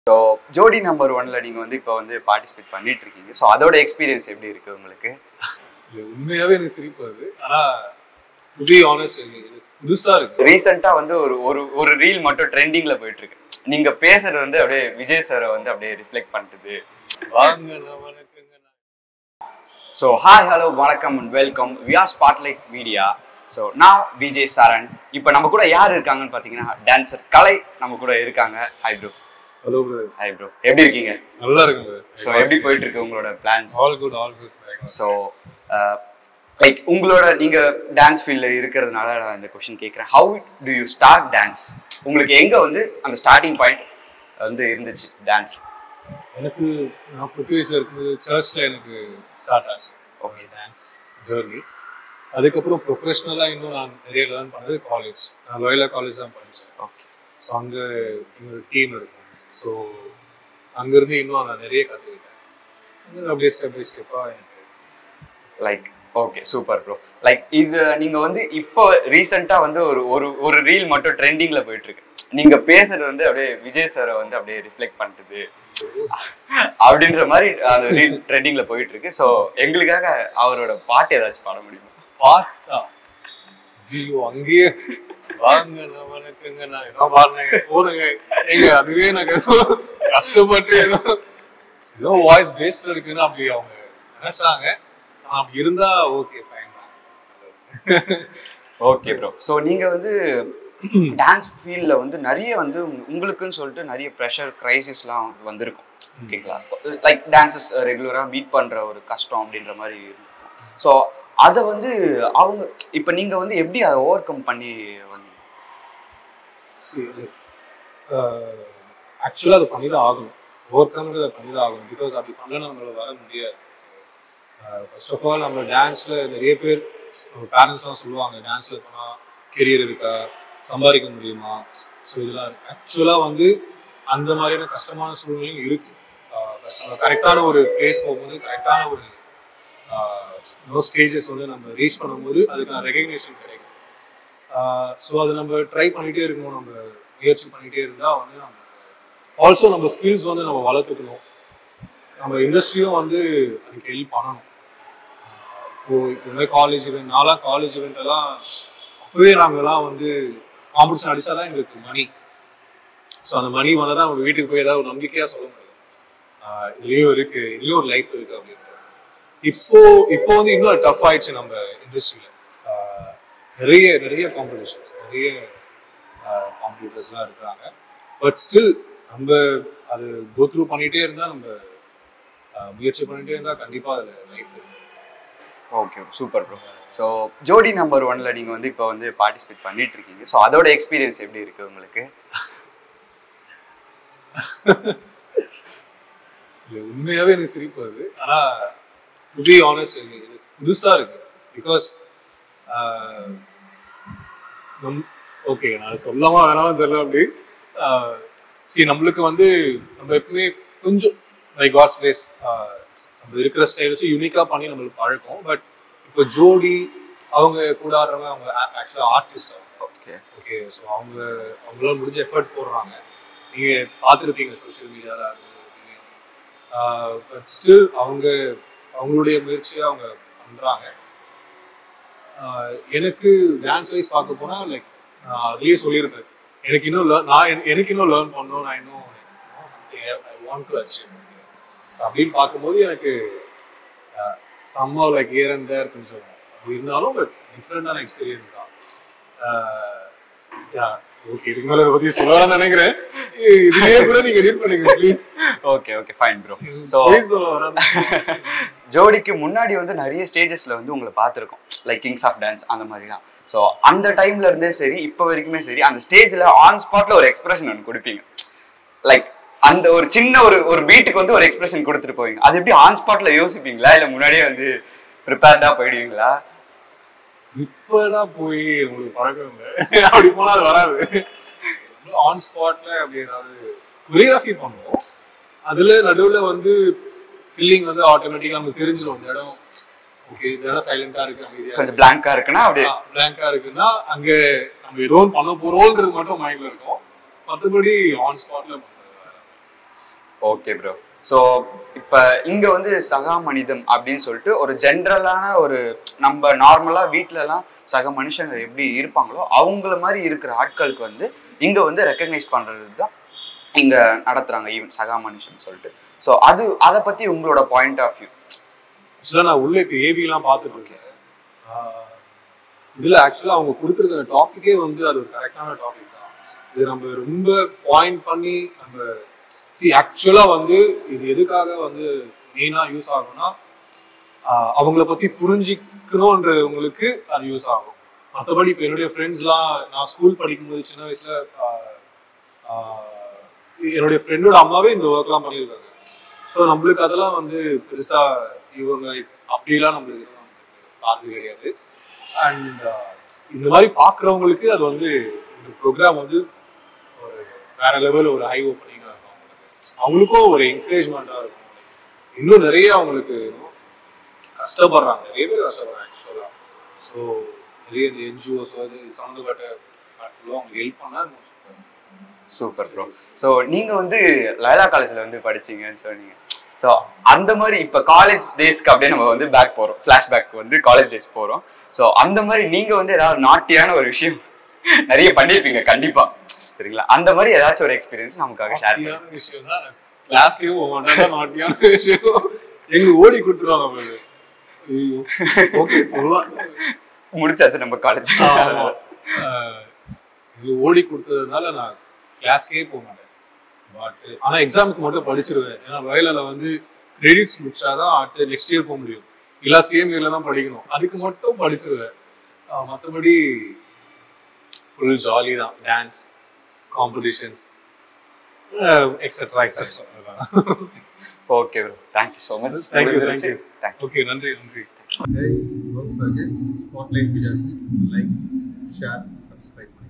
So Jodi number ஒன்ல நீங்க வந்து இப்போ வந்து பார்ட்டிசிபேட் பண்ணிட்டு இருக்கீங்க ஸோ அதோட எக்ஸ்பீரியன்ஸ் எப்படி இருக்கு உங்களுக்கு இது உண்மையாவே எனக்கு சிரிப்பு வருது ஆனா டு பி ஆனஸ்ட் புதுசா இருக்கு ரீசெண்டா வந்து ஒரு ஒரு ஒரு ரீல் மட்டும் ட்ரெண்டிங்ல போயிட்டு இருக்கு நீங்க பேசுறது வந்து அப்படியே விஜய் சாரை வந்து அப்படியே ரிஃப்ளெக்ட் பண்ணுது வாங்க நான் வணக்கங்க நான் ஸோ ஹாய் ஹலோ வணக்கம் and welcome we are Spotlight Media so நான் விஜய் சரண் இப்போ நம்ம கூட யார் இருக்காங்கன்னு பார்த்தீங்கன்னா டான்சர் கலை நம்ம கூட இருக்காங்க hi bro hello brother hi bro எப்படி இருக்கீங்க நல்லா இருக்குங்க ஸோ எப்படி போயிட்டு இருக்கு உங்களோட plans all good all good so like உங்களோட நீங்க டான்ஸ் ஃபீல்ட்ல இருக்கிறதுனால நான் இந்த கொஸ்டின் கேட்குறேன் how do you start dance உங்களுக்கு எங்க வந்து அந்த ஸ்டார்டிங் பாயிண்ட் வந்து இருந்துச்சு டான்ஸ் எனக்கு நான் குட்டி வயசுல இருக்கும்போது சர்ச்ல எனக்கு ஸ்டார்ட் ஆச்சு ஓகே டான்ஸ் ஜேர்னி அதுக்கப்புறம் ப்ரொஃபஷனலா இன்னும் நான் நிறைய லேர்ன் பண்ணது காலேஜ் நான் லோயலா காலேஜ் தான் படித்தேன் ஓகே ஸோ அங்கே எங்களோட டீம் இருக்கும் ஸோ அங்கேருந்து இன்னும் நான் நிறைய கற்றுக்கிட்டேன் அப்படியே ஸ்டெப் பை ஸ்டெப்பாக எனக்கு like okay super bro like இது நீங்க வந்து இப்போ ரீசெண்டா வந்து ஒரு ஒரு ஒரு ரீல் மட்டும் ட்ரெண்டிங்ல போயிட்டு இருக்கு நீங்க பேசுறது வந்து அப்படியே விஜய் சாரை வந்து அப்படியே ரிஃப்ளெக்ட் பண்ணுது அப்படின்ற மாதிரி அந்த ரீல் ட்ரெண்டிங்ல போயிட்டு இருக்கு ஸோ எங்களுக்காக அவரோட பாட்டு ஏதாச்சும் பாட முடியுமா பாட்டா ஐயோ அங்கேயே வாங்க நான் வணக்கங்க நான் என்ன பாருங்க போதுங்க எங்க அதுவே எனக்கு ஏதோ கஷ்டப்பட்டு ஏதோ ஏதோ வாய்ஸ் பேஸ்ல இருக்குன்னு அப்படி அவங்க நினைச்சாங்க நான் அப்படி இருந்தா okay fine okay bro so நீங்க வந்து டான்ஸ் ஃபீல்டில் வந்து நிறைய வந்து உங்க- உங்களுக்குன்னு சொல்லிட்டு நிறைய ப்ரெஷர் க்ரைசிஸ்லாம் வந்திருக்கும் ஓகேங்களா லைக் டான்சஸ் ரெகுலராக மீட் பண்ணுற ஒரு கஷ்டம் அப்படின்ற மாதிரி இருக்கும் ஸோ அதை வந்து அவங்க இப்போ நீங்கள் வந்து எப்படி அதை ஓவர் கம் பண்ணி வந்தீங்க ஆக்சுவலாக அதை பண்ணி தான் ஆகணும் ஓவர் கம் அதை பண்ணி தான் ஆகணும் பிகாஸ் அப்படி பண்ணல நம்மளால வர முடியாது ஃபர்ஸ்ட் ஆஃப் ஆல் நம்ம டான்ஸில் நிறைய பேர் நம்ம பேரண்ட்ஸ்லாம் சொல்லுவாங்க டான்ஸில் போனால் கெரியர் இருக்கா சம்பாதிக்க முடியுமா ஸோ இதெல்லாம் இருக்கு ஆக்சுவலாக வந்து அந்த மாதிரியான கஷ்டமான சூழ்நிலையும் இருக்கு கரெக்டான ஒரு பிளேஸ் போகும்போது கரெக்டான ஒரு ஸ்டேஜஸ் வந்து நம்ம ரீச் பண்ணும்போது அதுக்கான ரெகக்னேஷன் கிடைக்கும் ஸோ அதை நம்ம ட்ரை பண்ணிட்டே இருக்கணும் நம்ம முயற்சி பண்ணிட்டே இருந்தால் வந்து நம்ம ஆல்சோ நம்ம ஸ்கில்ஸ் வந்து நம்ம வளர்த்துக்கணும் நம்ம இண்டஸ்ட்ரியும் வந்து அதுக்கு ஹெல்ப் பண்ணணும் ஆஹ் இப்போ இப்போ காலேஜ் இவெண்ட் நான்லாம் காலேஜ் இவெண்ட் எல்லாம் அப்பவே நாங்கெல்லாம் வந்து காம்படிஷன் அடிச்சா தான் எங்களுக்கு மணி ஸோ அந்த மணி வந்தால் தான் நம்ம வீட்டுக்கு போய் ஏதாவது ஒரு நம்பிக்கையாக சொல்ல முடியும் ஆஹ் இதுலயும் இருக்கு இதுலயும் ஒரு லைஃப் இருக்கு அப்படின்ட்டு இப்போ இப்போ வந்து இன்னும் டஃப் ஆயிடுச்சு நம்ம இண்டஸ்ட்ரியில நிறைய நிறைய காம்படிஷன் நிறைய காம்படிட்டர்ஸ்லாம் இருக்கிறாங்க பட் ஸ்டில் நம்ம அது கோ த்ரூ பண்ணிட்டே இருந்தா நம்ம ஆஹ் முயற்சி பண்ணிட்டே இருந்தா கண்டிப்பா அதுல லைஃப் இருக்கு okay super bro so Jodi number ஒன்ல நீங்கள் வந்து இப்போ வந்து பார்ட்டிசிபேட் பண்ணிட்டு இருக்கீங்க ஸோ அதோட எக்ஸ்பீரியன்ஸ் எப்படி இருக்கு உங்களுக்கு இது உண்மையாவே எனக்கு சிரிப்பு வருது ஆனா டு பி ஆனஸ்ட் இது புதுசா இருக்கு பிகாஸ் ஓகே நான் சொல்லமா வேணாம் தெரியல அப்படி சரி நம்மளுக்கு வந்து நம்ம எப்பவுமே கொஞ்சம் பை காட்ஸ் பிளேஸ் நம்ம இருக்கிற ஸ்டைல் வச்சு யூனிக்கா பண்ணி நம்மளுக்கு பழக்கம் பட் இப்போ ஜோடி அவங்க கூட ஆடுறவங்க அவங்க ஆக்சுவலா ஆர்டிஸ்ட் அவங்க ஓகே ஓகே ஸோ அவங்க அவங்களால முடிஞ்ச எஃபர்ட் போடுறாங்க நீங்க பார்த்துருப்பீங்க சோஷியல் மீடியாவில் பட் ஸ்டில் அவங்க அவங்களுடைய முயற்சியை அவங்க பண்றாங்க ஆஹ் எனக்கு டான்ஸ் வைஸ் பார்க்க போனா லைக் நான் அதுலயே சொல்லியிருப்பேன் எனக்கு இன்னும் learn- நான் என- எனக்கு இன்னும் லேர்ன் பண்ணணும் நான் இன்னும் I want to achieve so அப்படின்னு பார்க்கும்போது எனக்கு சம்ம லைக் இயர் அண்ட் தேர் கொஞ்சம் அப்படி இருந்தாலும் பட் டிஃப்ரெண்டான எக்ஸ்பீரியன்ஸ் தான் ஓகே இதுக்கு மேல இதை பத்தி சொல்லலாம்னு நினைக்கிறேன் இ- இதுலயே கூட நீங்க எடிட் பண்ணுங்க please okay okay fine bro so please சொல்ல வராது ஜோடிக்கு முன்னாடி வந்து நிறைய ஸ்டேஜஸ்ல வந்து உங்களை பார்த்துருக்கோம் லைக் கிங்ஸ் ஆஃப் டான்ஸ் அந்த மாதிரிலாம் ஸோ அந்த டைம்ல இருந்தே சரி இப்போ வரைக்குமே சரி அந்த ஸ்டேஜ்ல ஆன் ஸ்பாட்ல ஒரு எக்ஸ்பிரஷன் ஒன்று கொடுப்பீங்க லைக் அந்த ஒரு சின்ன ஒரு ஒரு பீட்டுக்கு வந்து ஒரு எக்ஸ்பிரஷன் கொடுத்துட்டு போவீங்க அது எப்படி ஆன் ஸ்பாட்ல யோசிப்பீங்களா இல்லை முன்னாடியே வந்து ப்ரிப்பேர்டா போயிடுவீங்களா இப்பதான் போய் உங்களுக்கு பழக்கம் இல்லை அப்படி போனா அது வராது ஆன் ஸ்பாட்ல அப்படி ஏதாவது கொரியோகிராஃபி பண்ணுவோம் அதுல நடுவுல வந்து ஃபீலிங் வந்து ஆட்டோமேட்டிக்கா நமக்கு தெரிஞ்சிடும் இந்த இடம் ஓகே இந்த இடம் சைலண்டா இருக்கு அமைதியா கொஞ்சம் பிளாங்கா இருக்குன்னா அப்படியே பிளாங்கா இருக்குன்னா அங்க நம்ம ஏதோ ஒண்ணு பண்ண போறோம்ன்றது மட்டும் மைண்ட்ல இருக்கும் மற்றபடி ஆன் ஸ்பாட்ல ஓகே ப்ரோ ஸோ இப்போ இங்கே வந்து சகா மனிதம் அப்படின்னு சொல்லிட்டு ஒரு ஜென்ரலான ஒரு நம்ம நார்மலாக வீட்டிலலாம் சக மனுஷங்க எப்படி இருப்பாங்களோ அவங்கள மாதிரி இருக்கிற ஆட்களுக்கு வந்து இங்கே வந்து ரெக்கக்னைஸ் பண்ணுறது தான் இங்கே நடத்துகிறாங்க ஈவன் சகா மனுஷன் சொல்லிட்டு ஸோ அது அதை பற்றி உங்களோட பாயிண்ட் ஆஃப் வியூ ஆக்சுவலாக நான் உள்ள இப்போ ஏபிலாம் பார்த்துட்டு இருக்கேன் ஆஹ் இதுல ஆக்சுவலாக அவங்க கொடுத்துருக்க டாபிக்கே வந்து அது ஒரு கரெக்டான டாபிக் தான் இது நம்ம ரொம்ப பாயிண்ட் பண்ணி நம்ம சி ஆக்சுவலாக வந்து இது எதுக்காக வந்து மெயினாக யூஸ் ஆகும்னா ஆஹ் அவங்கள பத்தி புரிஞ்சிக்கணுன்றவங்களுக்கு அது யூஸ் ஆகும் மற்றபடி இப்போ என்னுடைய ஃப்ரெண்ட்ஸ்லாம் நான் ஸ்கூல் படிக்கும்போது சின்ன வயசுல ஆஹ் ஆஹ் என்னுடைய ஃப்ரெண்டோட அம்மாவே இந்த ஒர்க்லாம் பண்ணியிருக்காங்க ஸோ நம்மளுக்கு அதெல்லாம் வந்து பெருசா இவங்க அப்படிலாம் நம்மளுக்கு இதெல்லாம் பார்த்தது கிடையாது அண்ட் இந்த மாதிரி பார்க்குறவங்களுக்கு அது வந்து இந்த ப்ரோக்ராம் வந்து ஒரு வேற லெவல் ஒரு ஹை ஓப்பனிங்காக இருக்கும் அவங்களுக்கு அவங்களுக்கும் ஒரு என்கரேஜ்மெண்ட்டாக இருக்கும் இன்னும் நிறைய அவங்களுக்கு கஷ்டப்படுறாங்க நிறைய பேர் கஷ்டப்படுறாங்க ஆக்சுவலாக ஸோ நிறைய இந்த என்ஜிஓஸ் அது சம்மந்தப்பட்ட ஆட்களும் அவங்க ஹெல்ப் பண்ணால் super. சூப்பர் ப்ரோ ஸோ நீங்கள் வந்து லயலா காலேஜில் வந்து படிச்சீங்கன்னு சொன்னீங்க ஸோ அந்த மாதிரி இப்போ காலேஜ் டேஸ்க்கு அப்படியே நம்ம வந்து பேக் போகிறோம் ஃப்ளாஷ்பேக் வந்து காலேஜ் டேஸ் போகிறோம் ஸோ அந்த மாதிரி நீங்கள் வந்து ஏதாவது நாட்டியான ஒரு விஷயம் நிறைய பண்ணியிருப்பீங்க கண்டிப்பாக சரிங்களா அந்த மாதிரி ஏதாச்சும் ஒரு எக்ஸ்பீரியன்ஸ் நமக்காக ஷேர் பண்ணுங்க நாட்டியான விஷயம் தான் கிளாஸ்க்கே போக மாட்டேன் நாட்டியான விஷயம் எங்க ஓடி கொடுத்துருவாங்க பாரு ஐயோ ஓகே சொல்லலாம் முடிச்சாச்சு நம்ம காலேஜ் ஆமா. ஆஹ் இது ஓடி கொடுத்ததுனால நான் கிளாஸ்க்கே போக மாட்டேன் பட் ஆனா எக்ஸாமுக்கு மட்டும் படிச்சிருவேன் ஏன்னா வயலில் வந்து கிரெடிட்ஸ் முடிச்சாதான் அடுத்த நெக்ஸ்ட் இயர் போக முடியும் இல்ல சேம் இயர்ல தான் படிக்கணும் அதுக்கு மட்டும் படிச்சிருவேன் ஆஹ் மத்தபடி ஃபுல் ஜாலி தான் dance competitions etcetera etcetera okay bro thank you so much Thank you, thank you. Thank you okay நன்றி நன்றி Guys, don't forget Spotlight Gujarat. Like, share, subscribe.